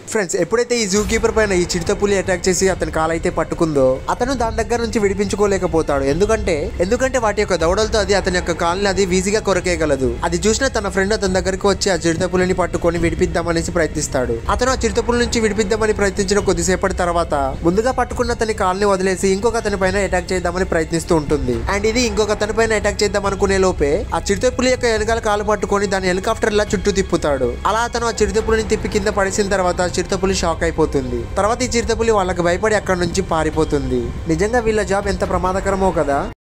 friends ఎప్పుడైతే ఈ zoo keeper పైన ఈ చిరుతపులి అటాక్ చేసి అతని కాలైతే పట్టుకుందో అతను దాని దగ్గర నుంచి విడిపించుకోలేకపోతాడు ఎందుకంటే ఎందుకంటే వాటి యొక్క దవడలతో అది అతని యొక్క కాల్ని అది ఈజీగా కొరకేయగలదు అది చూసిన తన ఫ్రెండ్ అతని దగ్గరికి వచ్చి ఆ చిరుతపులిని పట్టుకొని విడిపిద్దామనేసి ప్రయత్నిస్తాడు అతను ఆ చిరుతపులి నుంచి విడిపిద్దామని ప్రయత్నించిన కొద్దిసేపటి తర్వాత ముందుగా పట్టుకున్న అతని కాల్ని వదిలేసి ఇంకొక అతని పైన అటాక్ చేద్దామని ప్రయత్నిస్తూ ఉంటుంది అండ్ ఇది ఇంకొక అతని పైన అటాక్ చేద్దాం అనుకునే లోపే ఆ చిరుతపులి యొక్క వెనకాల కాలు పట్టుకొని దాని హెలికాప్టర్ లా చుట్టూ తిప్పుతాడు అలా అతను ఆ చిరుతపులిని తిప్పి కింద పడేసిన తర్వాత ఆ చిరుతపులి షాక్ అయిపోతుంది తర్వాత ఈ చిరుతపులి వాళ్ళకి భయపడి అక్కడ నుంచి పారిపోతుంది నిజంగా వీళ్ళ జాబ్ ఎంత ప్రమాదకరమో కదా